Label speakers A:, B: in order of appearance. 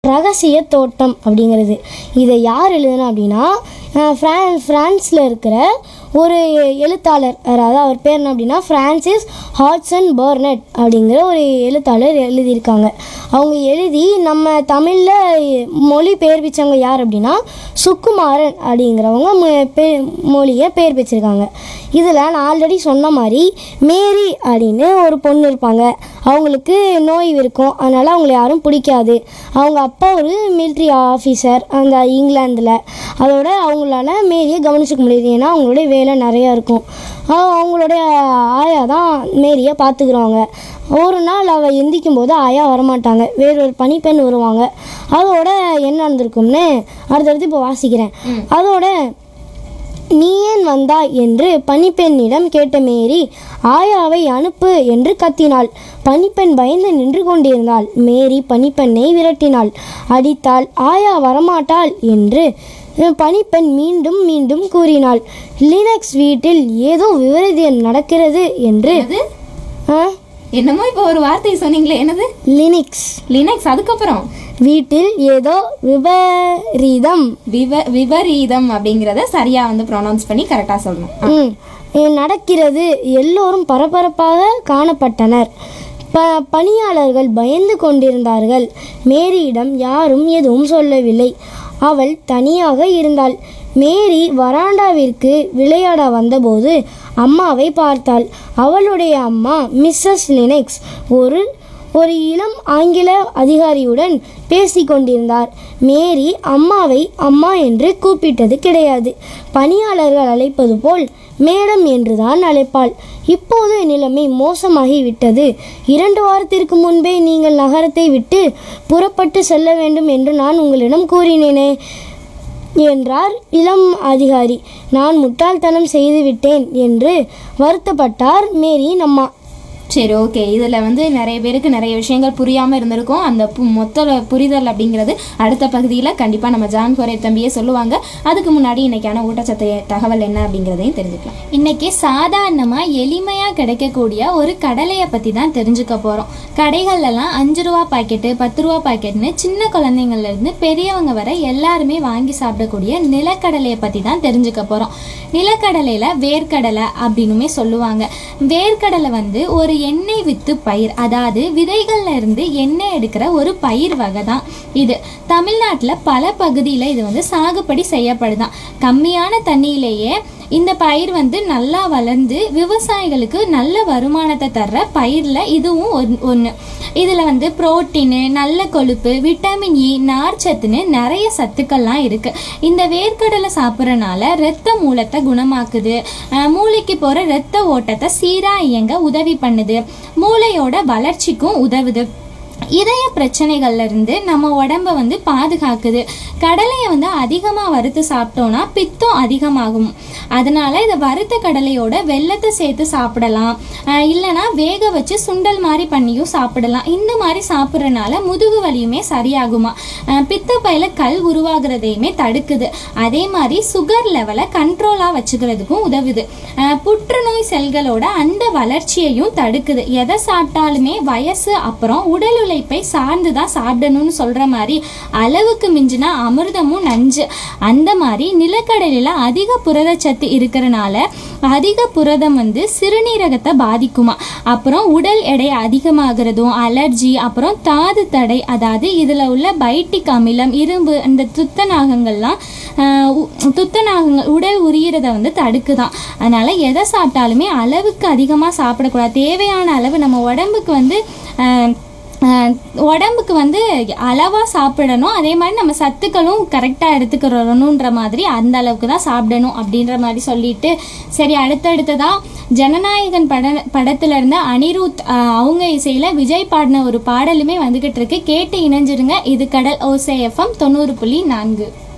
A: ரகசிய தோட்டம் அப்படிங்கிறது இதை யார் எழுதுனா அப்படின்னா அஹ், பிரான் ஃப்ரான்ஸில் இருக்கிற ஒரு எழுத்தாளர் அதாவது அவர் பேர் என்ன அப்படின்னா ஃப்ரான்சிஸ் ஹாட்சன் பர்னட் அப்படிங்கிற ஒரு எழுத்தாளர் எழுதியிருக்காங்க அவங்க எழுதி நம்ம தமிழில் மொழி பெயர்ப்பிச்சவங்க யார் அப்படின்னா சுக்குமாரன் அப்படிங்கிறவங்க மொ- பே- மொழியை பெயர் வச்சிருக்காங்க இதில் நான் ஆல்ரெடி சொன்ன மாதிரி மேரி அப்படின்னு ஒரு பொண்ணு இருப்பாங்க அவங்களுக்கு நோய் இருக்கும் அதனால் அவங்கள யாரும் பிடிக்காது அவங்க அப்பா ஒரு மிலிட்ரி ஆஃபீஸர் அந்த இங்கிலாந்தில் அதோட அவங்களால மேரியை கவனிச்சிக்க முடியாது ஏன்னா அவங்களுடைய வேலை நிறையா இருக்கும் அவ- அவங்களுடைய ஆயா தான் மேரியை பார்த்துக்குறவங்க ஒரு நாள் அவள் எந்திக்கும் போது ஆயா வரமாட்டாங்க வேறொரு பனிப்பெண் வருவாங்க அதோட என்ன நடந்திருக்கும்னு அடுத்தடுத்து இப்போ வாசிக்கிறேன் அதோட நீ ஏன் வந்தாய் என்று பணிப்பெண்ணிடம் கேட்ட மேரி ஆயாவை அனுப்பு என்று கத்தினாள் பணிப்பெண் பயந்து நின்று கொண்டிருந்தாள் மேரி பணிப்பெண்ணை விரட்டினாள் அடித்தாள் ஆயா வரமாட்டாள் என்று அஹ், பணிப்பெண் மீண்டும் மீண்டும் கூறினாள் லினக்ஸ் வீட்டில் ஏதோ விபரீதம் நடக்கிறது என்று
B: என்னது
A: ஆ?
B: என்னமோ இப்போ ஒரு வார்த்தை சொன்னீங்களே என்னது
A: லினக்ஸ்
B: லினக்ஸ் அதுக்கப்புறம்
A: வீட்டில் ஏதோ விபரீதம்
B: விவ விபரீதம் அப்படிங்கிறத சரியா வந்து ப்ரொனவுன்ஸ் பண்ணி கரெக்டா சொல்லணும்
A: ம், இது நடக்கிறது எல்லோரும் பரபரப்பாக காணப்பட்டனர் ப பணியாளர்கள் பயந்து கொண்டிருந்தார்கள் மேரியிடம் யாரும் எதுவும் சொல்லவில்லை அவள் தனியாக இருந்தாள் மேரி வராண்டாவிற்கு விளையாட வந்தபோது அம்மாவை பார்த்தாள் அவளுடைய அம்மா மிஸ்ஸஸ் லினக்ஸ் ஒரு ஒரு இளம் ஆங்கில அதிகாரியுடன் பேசிக் கொண்டிருந்தார் மேரி அம்மாவை அம்மா என்று கூப்பிட்டது கிடையாது பணியாளர்கள் அழைப்பது போல் மேடம் என்றுதான் அழைப்பாள் இப்போது நிலைமை மோசமாகி விட்டது இரண்டு வாரத்திற்கு முன்பே நீங்கள் நகரத்தை விட்டு புறப்பட்டு செல்ல வேண்டும் என்று நான் உங்களிடம் கூறினேனே என்றார் இளம் அதிகாரி நான் முட்டாள்தனம் செய்துவிட்டேன் என்று வருத்தப்பட்டார் மேரியின் அம்மா
B: சரி ஓகே இதில் வந்து நிறைய பேருக்கு நிறைய விஷயங்கள் புரியாமல் இருந்திருக்கும் அந்த பு- மொத்த புரிதல் அப்படிங்கிறது அடுத்த பகுதியில் கண்டிப்பாக நம்ம ஜான் கோரே தம்பியே சொல்லுவாங்க அதுக்கு முன்னாடி இன்னைக்கான ஊட்டச்சத்து தகவல் என்ன அப்படிங்கிறதையும் தெரிஞ்சுக்கலாம்
C: இன்னைக்கு சாதாரணமாக எளிமையாக கிடைக்கக்கூடிய ஒரு கடலையை பற்றி தான் தெரிஞ்சுக்க போகிறோம் கடைகள்லாம் அஞ்சு ரூபா பாக்கெட்டு பத்து ரூபா பாக்கெட்னு சின்ன குழந்தைங்கள்ல இருந்து பெரியவங்க வரை எல்லாருமே வாங்கி சாப்பிடக்கூடிய நிலக்கடலையை பற்றி தான் தெரிஞ்சுக்க போகிறோம் நிலக்கடலையில் வேர்க்கடலை அப்படின்னுமே சொல்லுவாங்க வேர்க்கடலை வந்து ஒரு எண்ணெய் வித்து பயிர் அதாவது விதைகள்ல இருந்து எண்ணெய் எடுக்கிற ஒரு பயிர் வகை தான் இது தமிழ்நாட்டில் பல பகுதியில் இது வந்து சாகுபடி செய்யப்படுதான் கம்மியான தண்ணியிலேயே இந்த பயிர் வந்து நல்லா வளர்ந்து விவசாயிகளுக்கு நல்ல வருமானத்தை தர்ற பயிரில் இதுவும் ஒன்று இதில் வந்து புரோட்டீனு நல்ல கொழுப்பு விட்டமின் இ நார்ச்சத்துன்னு நிறைய சத்துக்கள்லாம் இருக்குது இந்த வேர்க்கடலை சாப்பிட்றனால இரத்த மூலத்தை குணமாக்குது அஹ் மூளைக்கு போகிற இரத்த ஓட்டத்தை சீராக இயங்க உதவி பண்ணுது மூளையோட வளர்ச்சிக்கும் உதவுது இதய பிரச்சனைகள்ல இருந்து நம்ம உடம்ப வந்து பாதுகாக்குது கடலையை வந்து அதிகமாக வறுத்து சாப்பிட்டோம்னா பித்தம் அதிகமாகும் அதனால இதை வறுத்த கடலையோட வெள்ளத்தை சேர்த்து சாப்பிடலாம் அஹ் இல்லைன்னா வேக வச்சு சுண்டல் மாதிரி பண்ணியும் சாப்பிடலாம் இந்த மாதிரி சாப்பிட்றனால முதுகு வலியுமே சரியாகுமா அஹ் பித்த பையில கல் உருவாகிறதையுமே தடுக்குது அதே மாதிரி சுகர் லெவலை கண்ட்ரோலாக வச்சுக்கிறதுக்கும் உதவுது அஹ் புற்றுநோய் செல்களோட அந்த வளர்ச்சியையும் தடுக்குது எதை சாப்பிட்டாலுமே வயசு அப்புறம் உடல் உழைப்பை சார்ந்து தான் சாப்பிடணும்னு சொல்ற மாதிரி அளவுக்கு மிஞ்சினா அமிர்தமும் நஞ்சு அந்த மாதிரி நிலக்கடலையில் அதிக புரதச்சத்து இருக்கிறனால அதிக புரதம் வந்து சிறுநீரகத்தை பாதிக்குமா அப்புறம் உடல் எடை அதிகமாகிறதும் அலர்ஜி அப்புறம் தாது தடை அதாவது இதில் உள்ள பைட்டிக் அமிலம் இரும்பு அந்த துத்தநாகங்கள்லாம் ஆஹ் உ- துத்தநாகங்கள் உடல் உரியறத வந்து தடுக்குதான் அதனால எதை சாப்பிட்டாலுமே அளவுக்கு அதிகமாக சாப்பிடக்கூடாது தேவையான அளவு நம்ம உடம்புக்கு வந்து ஆஹ் ஆஹ் உடம்புக்கு வந்து அளவாக சாப்பிடணும் அதே மாதிரி நம்ம சத்துக்களும் கரெக்டாக எடுத்துக்கிறணுன்ற மாதிரி அந்த அளவுக்கு தான் சாப்பிடணும் அப்படின்ற மாதிரி சொல்லிட்டு சரி அடுத்தடுத்ததாக ஜனநாயகன் பட படத்துல இருந்த அனிருத் ஆஹ் அவங்க இசையில் விஜய் பாடின ஒரு பாடலுமே வந்துகிட்டு இருக்கு கேட்டு இணைஞ்சிருங்க இது கடல் ஓசை எஃப்எம் தொண்ணூறு புள்ளி நான்கு